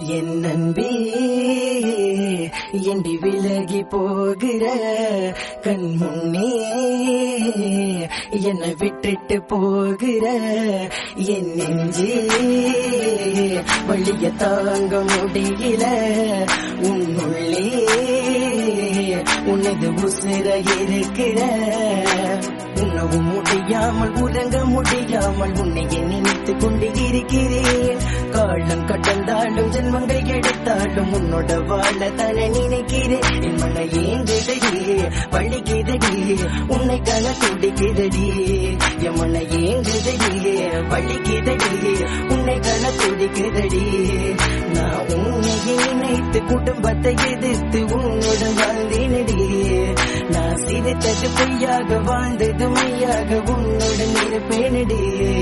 என் நன்பே எண்டி விலகி போகிற கண் முன்னே என்னை விட்டுட்டு போகிற என் நெஞ்சே வழிய தாங்க முடியல உன்னுள்ளே உனது உசிர இருக்கிற உணவும் முடியாமல் உறங்க முடியாமல் உன்னை நினைத்து கொண்டு இருக்கிறேன் காலம் கடந்தாலும் ஜென்மங்கள் எடுத்தாலும் உன்னோட வாழ தானே நினைக்கிறேன் என் மன ஏங்குதடி வழிக்குதடி உன்னை கண துடிக்குதடி என் மன ஏங்குதடி வழிக்குதடி உன்னை கண துடிக்குதடி நான் உன்னை நினைத்து குடும்பத்தை எதிர்த்து உன்னுடன் வாழ்ந்தேனடி நான் சிரித்தது பொய்யாக வாழ்ந்தது மையாக உன்னுடன் இருப்பேனடி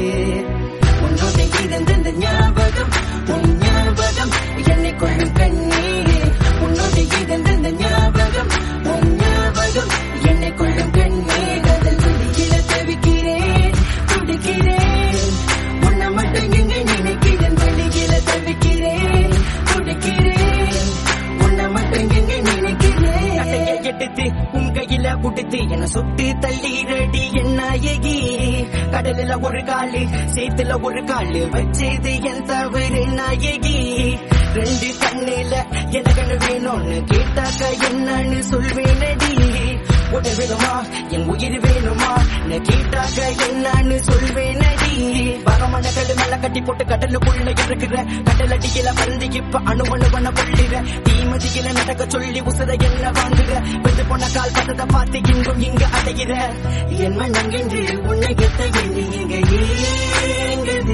உன்னோட இருந்த ஞாபகம் உன் ஞாபகம் என்னை கொள்ளும் கண்ணே உன்னோட இருந்த ஞாபகம் உன் ஞாபகம் என்னை கொள்ளும் கண்ணே கதல் துடிக்கிற தவிக்கிறேன் துடிக்கிறேன் உன்னை மட்டும் எங்க நினைக்கிறேன் வெளியில தவிக்கிறேன் துடிக்கிறேன் உன்னை மட்டும் எங்க நினைக்கிறேன் கட்டைய எடுத்து உன் கையில குடுத்து என்ன சுட்டு தள்ளிரடி என்ன எகி கடலில ஒரு காலு சேத்துல ஒரு காலு வச்சது என் தவறு நாயகி ரெண்டு கண்ணில எனக்கு வேணும்னு கேட்டாக்க என்னன்னு சொல்வேனடி உடல் வேணுமா என் உயிர் வேணுமா நான் கேட்டாக்க என்னன்னு சொல்வேனடி பகமான கல்லு மேல கட்டி போட்டு கடலுக்குள்ள இருக்கிற கடல் அடியில வந்து இப்ப அணு அணுவன கொள்ளுற தீமதியில நடக்க சொல்லி உசுர என்ன வாங்குற வெந்து போன கால் பத்தத பார்த்து இங்கும் இங்க அடைகிற என் மனம் என்று உன்னை கெட்ட எண்ணி இங்க ஏங்குது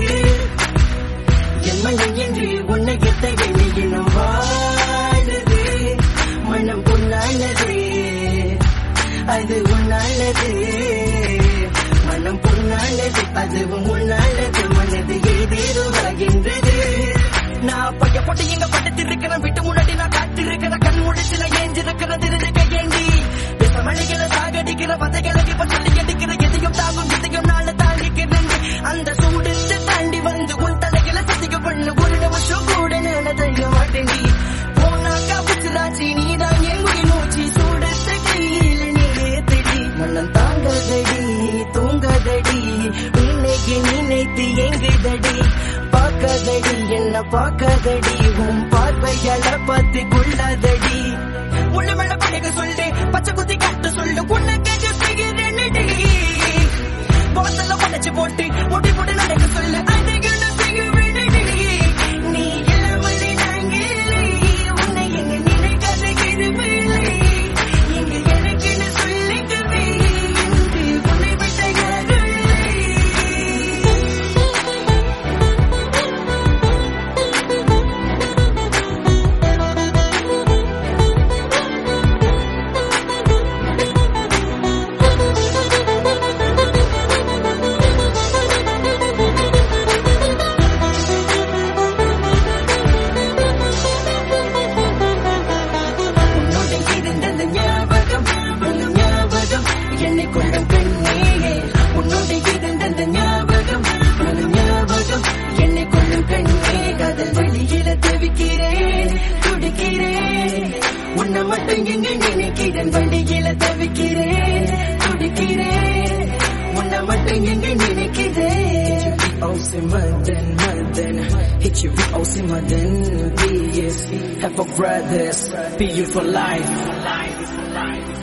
என் மனம் என்று உன்னை கெட்ட எண்ணி இன்னும் வாழுது மனம் பொன்னானது அது உன்னானது மனம் பொன்னானது அதுவும் உன்னானது மனது ஏதேதுவாகின்றது நான் பைய போட்டு எங்க படுத்து இருக்கிறேன் விட்டு முன்னாடி நான் காத்து இருக்கிற கண் முடிச்சுல ஏஞ்சிருக்கிற திருக்க ஏண்டி மழைகளை சாகடிக்கிற வதைகளை இப்ப சொல்லி எடுக்கிற எதையும் தாங்கும் எதையும் நாள தாங்கிக்கிறேன் அந்த சூடுத்து தாண்டி வந்து உன் தலைகளை சதிக்க பண்ணு ஒரு நிமிஷம் கூட நான் செய்ய மாட்டேன் போனாக்கா புச்சுராச்சி நீதான் என் உயிர் மூச்சு சூடத்த கையில் நீ ஏத்தடி மனம் தாங்காதடி தூங்காதடி உன்னைக்கு நினைத்து எங்குதடி பார்க்காதடி என்ன பார்க்காதடி உன் பார்வையால பார்த்து கொள்ளாதடி உள்ள மேல பழக சொல்லு பச்சை குத்தி கட்டு சொல்லு உன்னை கேட்டு செய்கிறேன்டி போத்தல உடைச்சு போட்டு முடி போட்டு நடக்க சொல்லு அதுக்கு நான் செய்கிறேன்டி நீ இல்லாமலே நாங்க இல்லை உன்னை எங்க நினைக்காத எதுவுமில்லை எங்க எனக்குன்னு சொல்லிக்கவே என்று உன்னை விட்ட யாரும் இல்லை உன்னோட இருந்தது ஞாபகம் உன் ஞாபகம் என்னை கொள்ளும் கண்ணே உன்னோட இருந்தது ஞாபகம் உன் ஞாபகம் என்னை கொள்ளும் கண்ணே காதல் வழியில தவிக்கிறேன் துடிக்கிறேன் உன்னை மட்டும் எங்க நினைக்கிறேன் வழியில தவிக்கிறேன் துடிக்கிறேன் உன்னை மட்டும் எங்க நினைக்கிறேன் Aussie Maden, Maden, hit you with Aussie Maden, BS, have a brothers, be you for life.